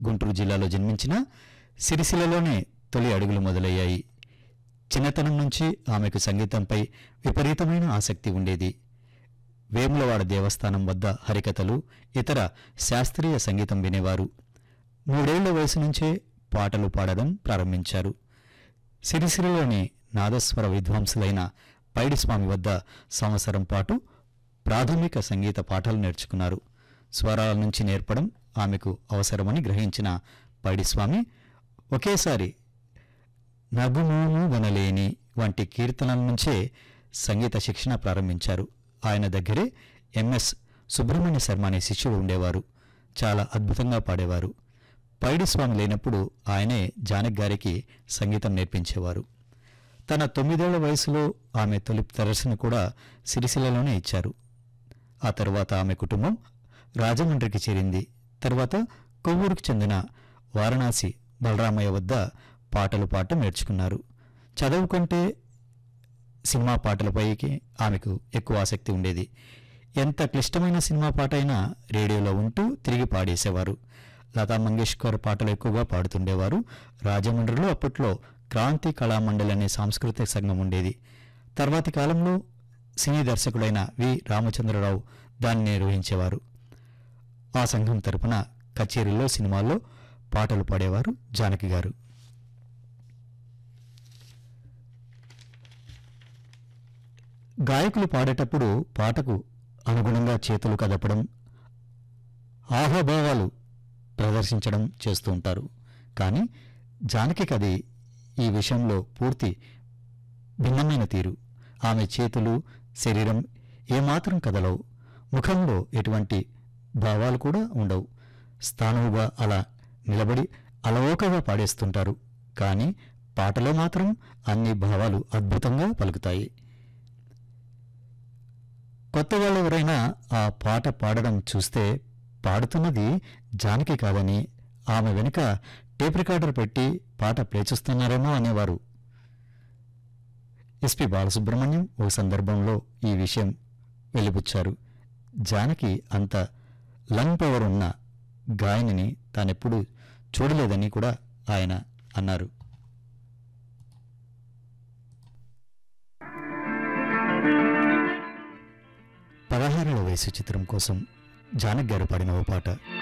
గుంటూరు జిల్లాలో జన్మించిన సిరిసిల్లలోనే తొలి అడుగులు మొదలయ్యాయి చిన్నతనం నుంచి ఆమెకు సంగీతంపై విపరీతమైన ఆసక్తి ఉండేది వేములవాడ దేవస్థానం వద్ద హరికథలు ఇతర శాస్త్రీయ సంగీతం వినేవారు మూడేళ్ల వయసు నుంచే పాటలు పాడడం ప్రారంభించారు సిరిసిరిలోని నాదస్వర విద్వాంసులైన పైడిస్వామి వద్ద సంవత్సరం పాటు ప్రాథమిక సంగీత పాఠాలు నేర్చుకున్నారు స్వరాల నుంచి నేర్పడం ఆమెకు అవసరమని గ్రహించిన పైడిస్వామి ఒకేసారి నగుమూను గనలేని వంటి కీర్తనల నుంచే సంగీత శిక్షణ ప్రారంభించారు ఆయన దగ్గరే ఎంఎస్ సుబ్రహ్మణ్య శర్మ అనే శిష్యుడు ఉండేవారు చాలా అద్భుతంగా పాడేవారు పైడిస్వామి లేనప్పుడు ఆయనే జానక్ గారికి సంగీతం నేర్పించేవారు తన తొమ్మిదేళ్ల వయసులో ఆమె తొలి ప్రదర్శన కూడా సిరిసిల్లలోనే ఇచ్చారు ఆ తర్వాత ఆమె కుటుంబం రాజమండ్రికి చేరింది తర్వాత కొవ్వూరుకు చెందిన వారణాసి బలరామయ్య వద్ద పాటలు పాడటం నేర్చుకున్నారు చదువు కంటే సినిమా పాటలపైకి ఆమెకు ఎక్కువ ఆసక్తి ఉండేది ఎంత క్లిష్టమైన సినిమా పాట అయినా రేడియోలో ఉంటూ తిరిగి పాడేసేవారు లతా మంగేష్కర్ పాటలు ఎక్కువగా పాడుతుండేవారు రాజమండ్రిలో అప్పట్లో క్రాంతి కళామండలి అనే సాంస్కృతిక సంఘం ఉండేది తర్వాతి కాలంలో సినీ దర్శకుడైన వి రామచంద్రరావు దాన్ని నిర్వహించేవారు ఆ సంఘం తరపున కచేరీల్లో సినిమాల్లో పాటలు పాడేవారు జానకి గారు గాయకులు పాడేటప్పుడు పాటకు అనుగుణంగా చేతులు కదపడం ఆహాభావాలు ప్రదర్శించడం చేస్తూ ఉంటారు కానీ జానకి అది ఈ విషయంలో పూర్తి భిన్నమైన తీరు ఆమె చేతులు శరీరం ఏమాత్రం కదలవు ముఖంలో ఎటువంటి భావాలు కూడా ఉండవు స్థానువుగా అలా నిలబడి అలవోకగా పాడేస్తుంటారు కానీ పాటలో మాత్రం అన్ని భావాలు అద్భుతంగా పలుకుతాయి కొత్త వాళ్ళు ఎవరైనా ఆ పాట పాడడం చూస్తే పాడుతున్నది జానకి కాదని ఆమె వెనుక టేప్ రికార్డర్ పెట్టి పాట ప్లే చేస్తున్నారేమో అనేవారు ఎస్పి బాలసుబ్రహ్మణ్యం ఓ సందర్భంలో ఈ విషయం వెలిబుచ్చారు జానకి అంత లంగ్ పవర్ ఉన్న గాయనిని తానెప్పుడు చూడలేదని కూడా ఆయన అన్నారు పదహారేళ్ల వయసు చిత్రం కోసం జానక్ గారు పాడిన ఓ పాట